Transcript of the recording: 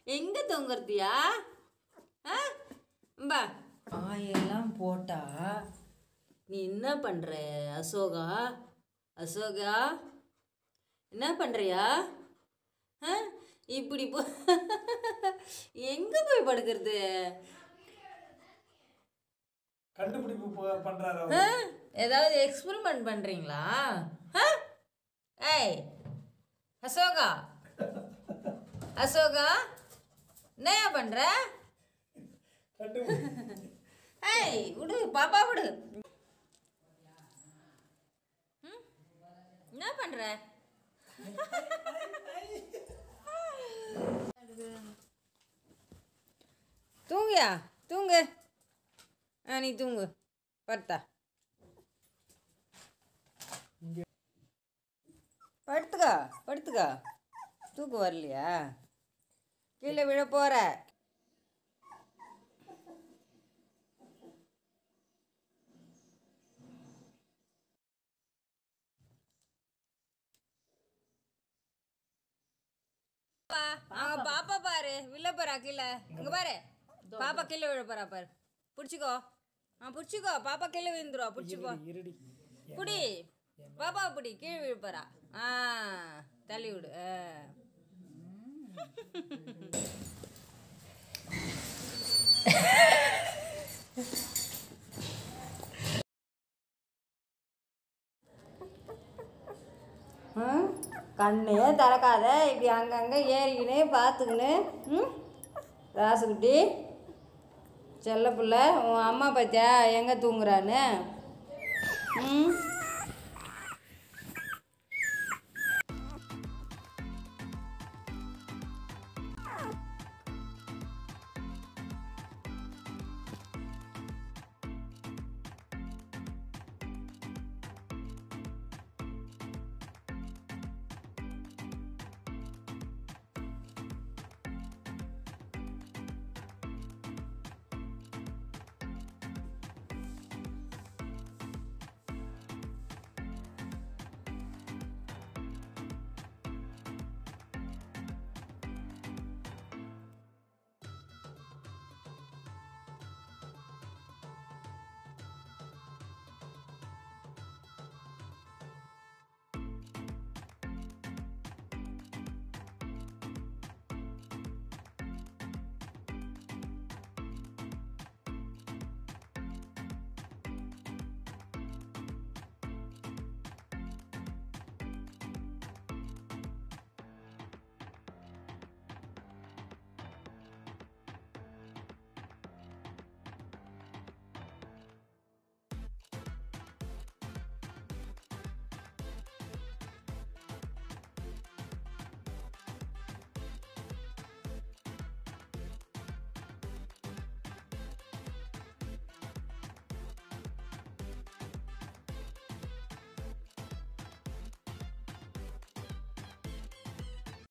எங்கே தூங்குறதியா ஆ பா ஆயெல்லாம் போட்டா நீ என்ன பண்ணுற அசோகா அசோகா என்ன பண்ணுறியா ஆ இப்படி போ எங்கே போய் படுக்கிறது கண்டுபிடிப்பு ப- பண்றாரு அவரு. ஆ? ஏதாவது எக்ஸ்பெரிமெண்ட் பண்ணுறீங்களா ஆ ஏய் அசோகா அசோகா என்னையா பண்ணுற கண்டுபிடி ஏய் விடு பாப்பா விடு ம்? என்ன பண்ற தூங்கியா தூங்கு ஆ நீ தூங்கு படுத்தா படுத்துக்கா படுத்துக்கா தூக்கம் வரலையா கீழே விழ போற அவங்க பாப்பா பாரு விழ போறா கீழே இங்க பாரு பாப்பா கீழே விழ போறா பாரு புடிச்சுக்கோ ஆ புடிச்சுக்கோ பாப்பா கீழே விழுந்துருவா புடிச்சுக்கோ இருடி புடி பாப்பா புடி கீழே விழ போறா ஆ தள்ளி விடு ஆ. ம் கண்ணே திறக்காத இப்படி அங்கங்கே ஏறிக்கின்னு பார்த்துக்கின்னு ம் ராசுக்குட்டி செல்ல புள்ள உன் அம்மா பார்த்தியா எங்கே தூங்குறான்னு ம்